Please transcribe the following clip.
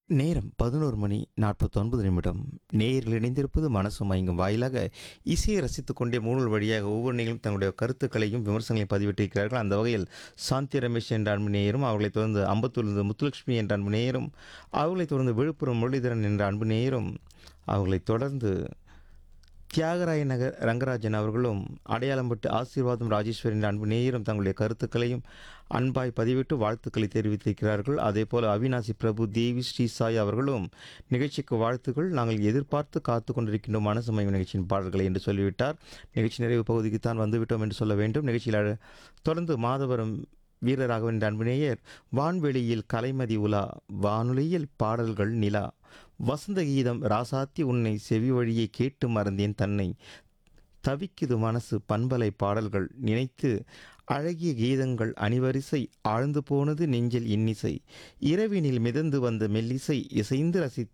நேரம் பதினோரு மணி நாற்பத்தொன்பது நிமிடம் நேயர்கள் இணைந்திருப்பது மனசு மயங்கும் வாயிலாக இசையை ரசித்துக் கொண்டே மூணல் வழியாக ஒவ்வொரு நேயர்களும் தங்களுடைய கருத்துக்களையும் விமர்சனங்களையும் பதிவிட்டிருக்கிறார்கள் அந்த வகையில் சாந்தி ரமேஷ் என்ற அன்பு நேயரும் அவர்களைத் தொடர்ந்து அம்பத்தூரிலிருந்து முத்துலட்சுமி என்ற அன்பு நேயரும் அவர்களைத் தொடர்ந்து விழுப்புரம் முரளிதரன் என்ற அன்பு நேயரும் அவர்களைத் தொடர்ந்து தியாகராய நகர் ரங்கராஜன் அவர்களும் அடையாளம்பட்டு ஆசீர்வாதம் ராஜேஸ்வரி என்ற அன்பு நேயரும் தங்களுடைய கருத்துக்களையும் அன்பாய் பதிவிட்டு வாழ்த்துக்களை தெரிவித்திருக்கிறார்கள் அதே போல அவினாசி பிரபு தேவி ஸ்ரீ சாய் அவர்களும் நிகழ்ச்சிக்கு வாழ்த்துக்கள் நாங்கள் எதிர்பார்த்து காத்து கொண்டிருக்கின்றோம் மனசமய நிகழ்ச்சியின் பாடல்களை என்று சொல்லிவிட்டார் நிகழ்ச்சி நிறைவு பகுதிக்கு தான் வந்துவிட்டோம் என்று சொல்ல வேண்டும் நிகழ்ச்சியில் அழ- தொடர்ந்து மாதவரம் வீரராகவன் என்ற அன்பு நேயர் வான்வெளியில் கலைமதி உலா வானொலியில் பாடல்கள் நிலா வசந்த கீதம் ராசாத்தி உன்னை செவி வழியே கேட்டு மறந்தேன் தன்னை தவிக்குது மனசு பண்பலை பாடல்கள் நினைத்து அழகிய கீதங்கள் அணிவரிசை ஆழ்ந்து போனது நெஞ்சில் இன்னிசை இரவினில் மிதந்து வந்த மெல்லிசை இசைந்து ரசித்த